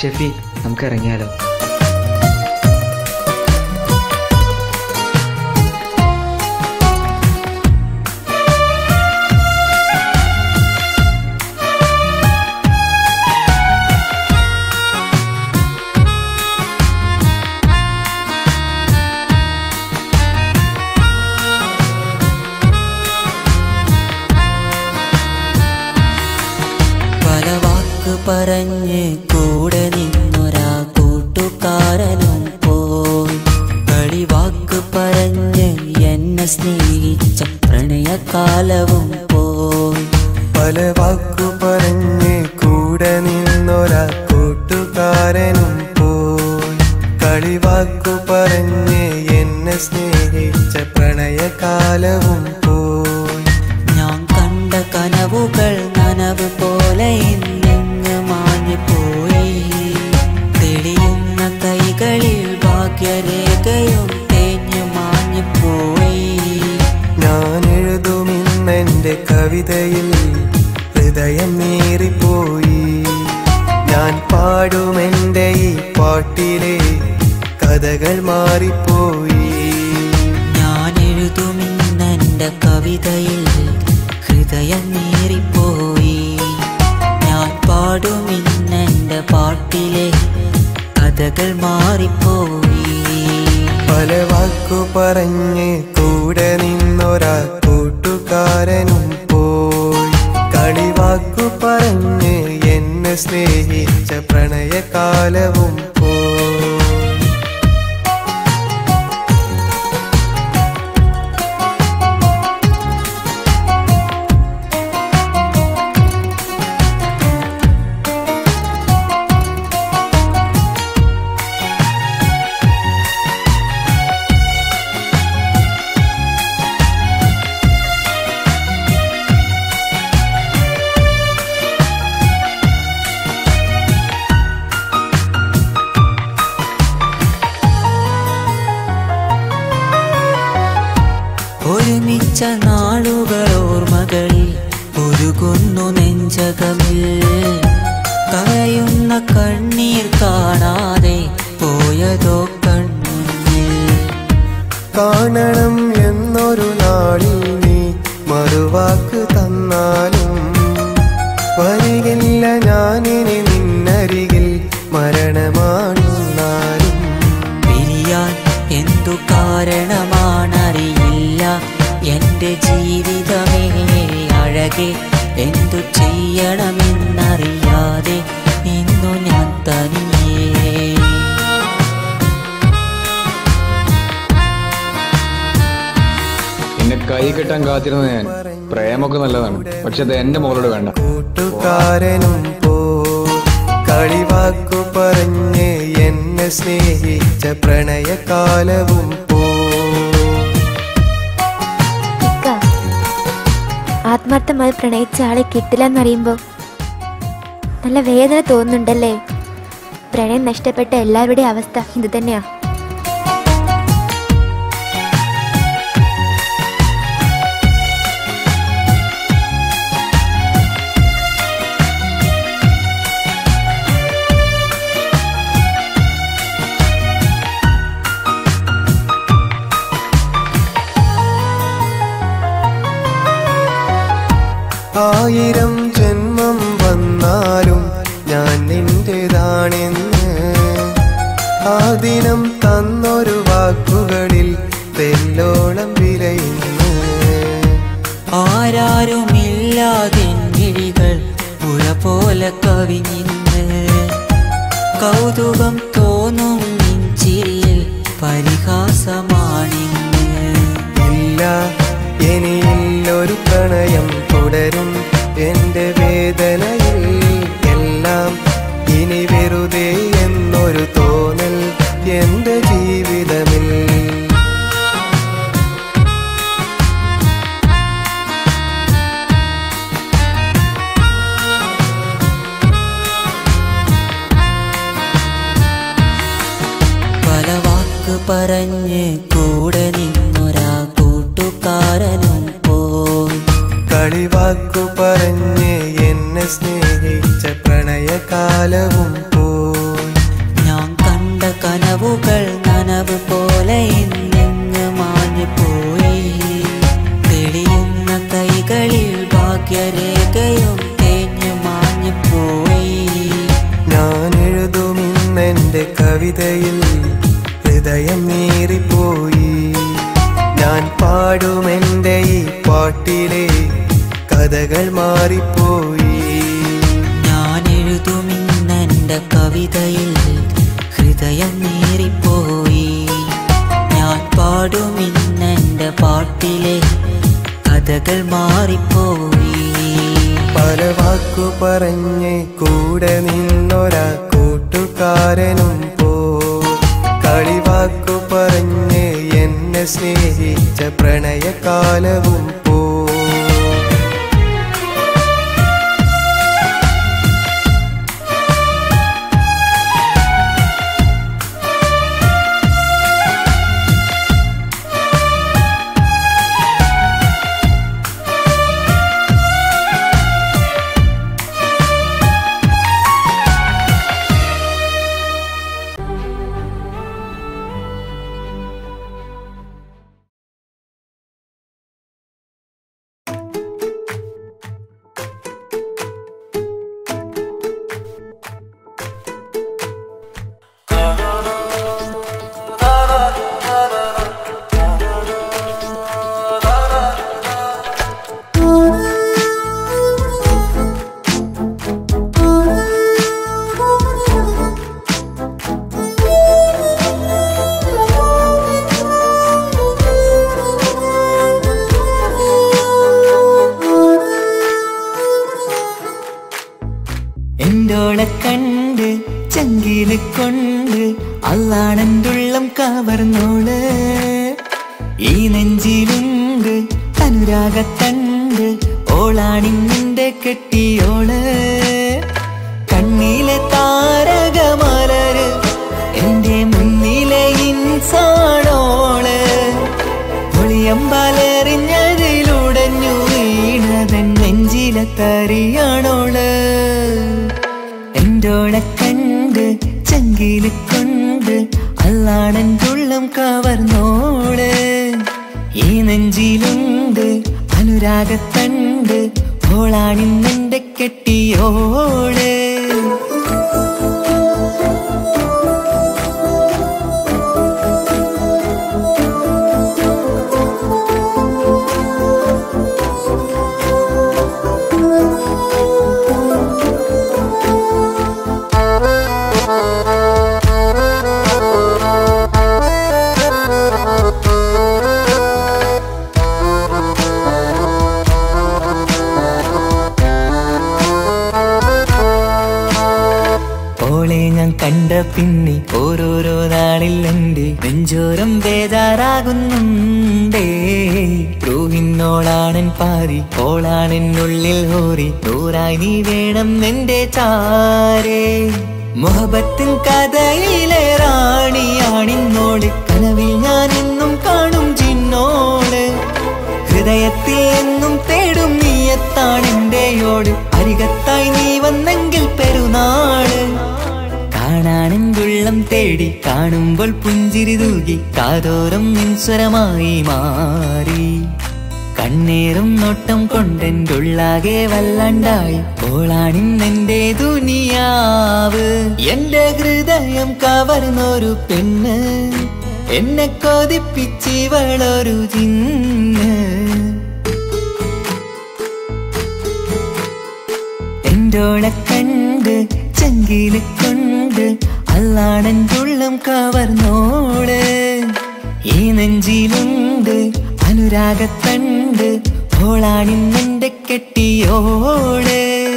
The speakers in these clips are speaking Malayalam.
ഷെഫി നമുക്ക് ഇറങ്ങിയാലോ പല വാക്ക് പറഞ്ഞ് കൂടെ നിന്നൊരാ കൂട്ടുകാരനും പോയി കളിവാക്ക് പറഞ്ഞ് എന്നെ സ്നേഹിച്ച പ്രണയകാലവും പോയി പല വാക്കു പറഞ്ഞ് കൂടെ നിന്നൊരാ കൂട്ടുകാരനും പോയി കളിവാക്കു പറഞ്ഞ് എന്നെ സ്നേഹിച്ച പ്രണയകാലവും പോയി ഞാൻ കണ്ട കനവുകൾ നനവ് പോലെ ഇന്നിങ്ങ് മാഞ്ഞു പോയി തെളിയുന്ന കൈകളിൽ ഭാഗ്യരേഖയും തേഞ്ഞു മാഞ്ഞു പോയി ഞാൻ എഴുതുമിന്നെന്റെ കവിതയിൽ ഹൃദയം നീറിപ്പോയി ഞാൻ പാടുമെന്റെ ഈ പാട്ടിലെ കഥകൾ മാറിപ്പോയി ഞാൻ എഴുതുമിന്നെന്റെ കവിതയിൽ ഹൃദയം നീറിപ്പോയി ഞാൻ പാടുമിന്നെന്റെ പാട്ടിലെ കഥകൾ മാറിപ്പോയി പല വാക്കു പറഞ്ഞ് കൂടെ നിന്നൊരാ കൂട്ടുകാരനും പോയി കളിവാക്കു പറഞ്ഞ് എന്നെ സ്നേഹിച്ച പ്രണയകാലവും പോയി ഒരുമിച്ച നാളുകൾ ഓർമ്മകളിൽ ഒരുകുന്നു നെഞ്ചകമിൽ കരയുന്ന കണ്ണീർ കാണാതെ പോയതോ കൺമുന്നിൽ കാണണം എന്നൊരു നാളിൽ നീ മറുവാക്ക് തന്നാലും വരികില്ല ഞാനിനി നിന്നരികിൽ മരണമാണെന്നാലും പിരിയാൻ എന്തു കാരണമാണറിയില്ല എന്റെ ജീവിതമേ അഴകെ എന്തു ചെയ്യണമെന്നറിയാതെ ഇന്നു ഞാൻ തനിയേ എന്നെ കൈ കെട്ടാൻ കാത്തിരുന്ന ഞാൻ പ്രേമൊക്കെ നല്ലതാണ് പക്ഷെ അത് എന്റെ മോളോട് വേണ്ട കൂട്ടുകാരനും പോ കളിവാക്കു പറഞ്ഞ് എന്നെ സ്നേഹിച്ച പ്രണയകാലവും പോ ഇക്ക, ആത്മാർത്ഥമായി പ്രണയിച്ച ആളെ കിട്ടില്ലെന്നറിയുമ്പോൾ നല്ല വേദന തോന്നുന്നുണ്ടല്ലേ പ്രണയം നഷ്ടപ്പെട്ട എല്ലാവരുടെയും അവസ്ഥ ഇത് തന്നെയാ ആയിരം ജന്മം വന്നാലും ഞാൻ നിന്റേതാണെന്ന് ആ ദിനം തന്നൊരു വാക്കുകളിൽ തെല്ലോളം വിലയുന്നു ആരാരുമില്ലാതെ മിഴികൾ പുഴ പോലെ കവിഞ്ഞിന്ന് കൗതുകം തോന്നും നെഞ്ചിരിയിൽ പരിഹാസമാണിന്ന് ഇല്ല ഇനിയില്ലൊരു പ്രണയം തുടരും എന്റെ വേദനയിൽ എല്ലാം ഇനി വെറുതെ എന്നൊരു തോന്നൽ എന്റെ ജീവിതമിൽ പല വാക്ക് പറഞ്ഞ് കൂടെ നിന്നൊരാ കൂട്ടുകാരനും പോയി കളിവാക്കു പറഞ്ഞ് എന്നെ സ്നേഹിച്ച പ്രണയകാലവും പോ പാടുമെന്റെ ഈ പാട്ടിലെ കഥകൾ മാറിപ്പോയി ഞാൻ എഴുതുമിന്നെൻ്റെ കവിതയിൽ ഹൃദയം നേറിപ്പോയി ഞാൻ പാടുമിന്നെൻ്റെ പാട്ടിലെ കഥകൾ മാറിപ്പോയി പല വാക്കു പറഞ്ഞ് കൂടെ നിന്നൊരാ കൂട്ടുകാരനും പോ കളിവാക്കു പറഞ്ഞ് എന്നെ സ്നേഹിച്ച പ്രണയകാലവും പോ എന്തോളെ കണ്ട് ചങ്കില് കൊണ്ട് അള്ളാണെന്തുള്ളം കവർന്നോള് ഈ നെഞ്ചിലുണ്ട് അനുരാഗത്തണ്ട് ഓളാണിന്നിന്റെ കെട്ടിയോള് കണ്ണിലെ താരകമലര് എന്റെ മുന്നിലെ ഇൻസാണോള് ഒളിയമ്പാലെറിഞ്ഞതിലുടഞ്ഞു വീണതൻ നെഞ്ചിലെ തറിയാണോള് എന്തോളെ കണ്ട് ചങ്കില് കൊണ്ട് അല്ലാണൻ തുള്ളം കവർന്നോള് ഈ നെഞ്ചിലുണ്ട് അനുരാഗത്തണ്ട് ഓളാണിന്നെന്റെ കെട്ടിയോള് ഓളെ ഞാൻ കണ്ട പിന്നെ ഓരോരോ നാളിൽ എന്റെ നെഞ്ചോരം ബേജാറാകുന്നുണ്ടേ റൂഹിന്നോളാണൻ പാതി ഓളാണെന്നുള്ളിൽ ഹോറി നൂറായി നീ വേണം എന്റെ ചാരേ മുഹബത്തിൻ കഥയിലെ റാണിയാണിന്നോട് കനവിൽ ഞാൻ എന്നും കാണും ചിന്നോട് ഹൃദയത്തിൽ എന്നും തേടും നീയത്താണെന്റെയോട് അരികത്തായി നീ വന്നെങ്കിൽ പെരുന്നാള് കാണാനെന്തുള്ളം തേടി കാണുമ്പോൾ പുഞ്ചിരി തൂകി കാതോരം നിൻസ്വരമായി മാറി കണ്ണേറും നോട്ടം കൊണ്ടെന്തുള്ളാകെ വല്ലാണ്ടായി ഓളാണിന്നെന്റെ ദുനിയാവ് എന്റെ ഹൃദയം കവർന്നൊരു പെണ്ണ് എന്നെ കൊതിപ്പിച്ചിവളൊരു ചിന്ന് എന്തോളെ കണ്ട് ചങ്കില് കൊണ്ട് അല്ലാണൻ തുള്ളം കവർന്നോള് ഈ നെഞ്ചിലുണ്ട് അനുരാഗത്തണ്ട് ഓളാണിന്നെന്റെ കെട്ടിയോള്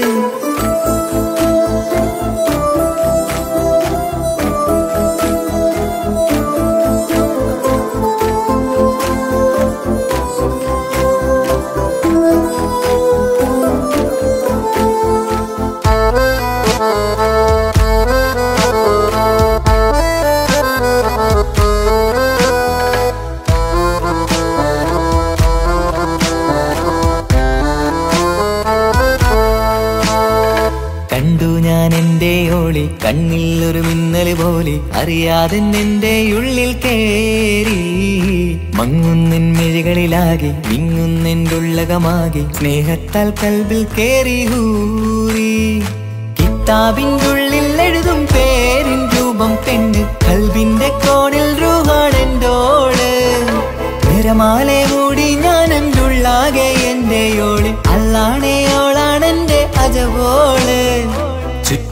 കണ്ടു ഞാൻ എന്റെ ഓളി കണ്ണിൽ ഒരു മിന്നല് പോലെ അറിയാതെ എന്റെ ഉള്ളിൽ കേറി മങ്ങുന്നിൻ മിഴികളിലാകെ വിങ്ങുന്നെന്റെ ഉള്ളകമാകെ സ്നേഹത്താൽ കൽബിൽ കേറി ഹൂറി കിതാബിന്റെ ഉള്ളിൽ എഴുതും പേരിൻ രൂപം പെണ്ണ് കൽബിന്റെ കോണിൽ റൂഹാണെന്തോള് നിരമാലെ മൂടി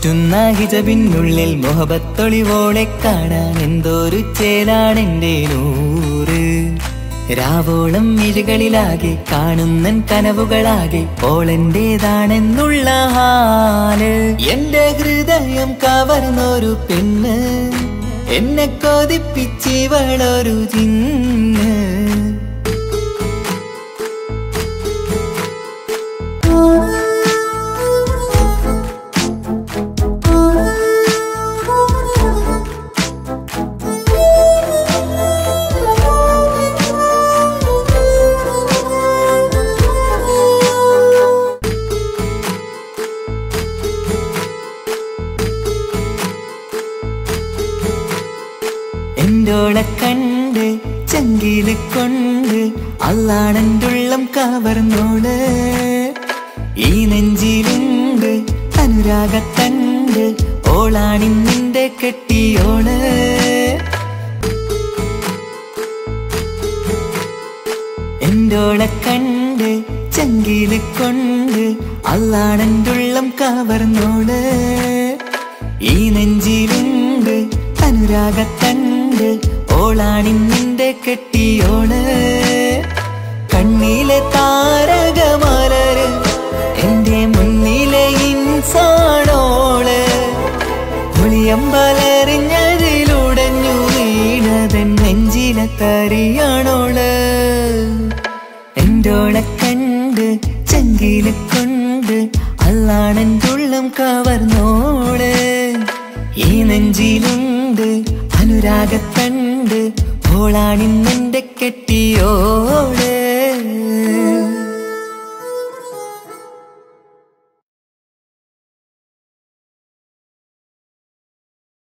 ചുറ്റുന്ന ഹിജബിനുള്ളിൽ മുഹബത്തൊളിവോളെ കാണാൻ എന്തോരു ചേലാണെന്റെ നൂറ് രാവോളം മിഴികളിലാകെ കാണുന്നൻ കനവുകളാകെ ഓളെന്റേതാണെന്നുള്ള ഹാല് എന്റെ ഹൃദയം കവർന്നൊരു പെണ്ണ് എന്നെ കൊതിപ്പിച്ചിവളൊരു ചിന്ന് എന്തോളെ കണ്ട് ചങ്കില് കൊണ്ട് അല്ലാണെന്തുള്ളം കവർന്നോള് ഈ നെഞ്ചിലുണ്ട് അനുരാഗത്തണ്ട് ഓളാണിന്നിന്റെ കെട്ടിയോള് എന്തോളെ കണ്ട് ചങ്കില് കൊണ്ട് അല്ലാണെന്തുള്ളം കവർന്നോള് ഈ നെഞ്ചിലുണ്ട് അനുരാഗത്തണ്ട് ഓളാണിന്നിന്റെ കെട്ടിയോള് കണ്ണിലെ താരകമലര് എന്റെ മുന്നിലെ ഇൻസാണോള് ഒളിയമ്പലറിഞ്ഞതിലുടഞ്ഞു വീണതൻ നെഞ്ചിലെ തരിയാണോള് എന്തോളെ കണ്ട് ചങ്കില് കൊണ്ട് അല്ലാണെന്തുള്ളം കവർന്നോള് ഈ നെഞ്ചിലുണ്ട് അനുരാഗത്തണ്ട് ഓളാണിന്നെന്റെ കെട്ടിയോള്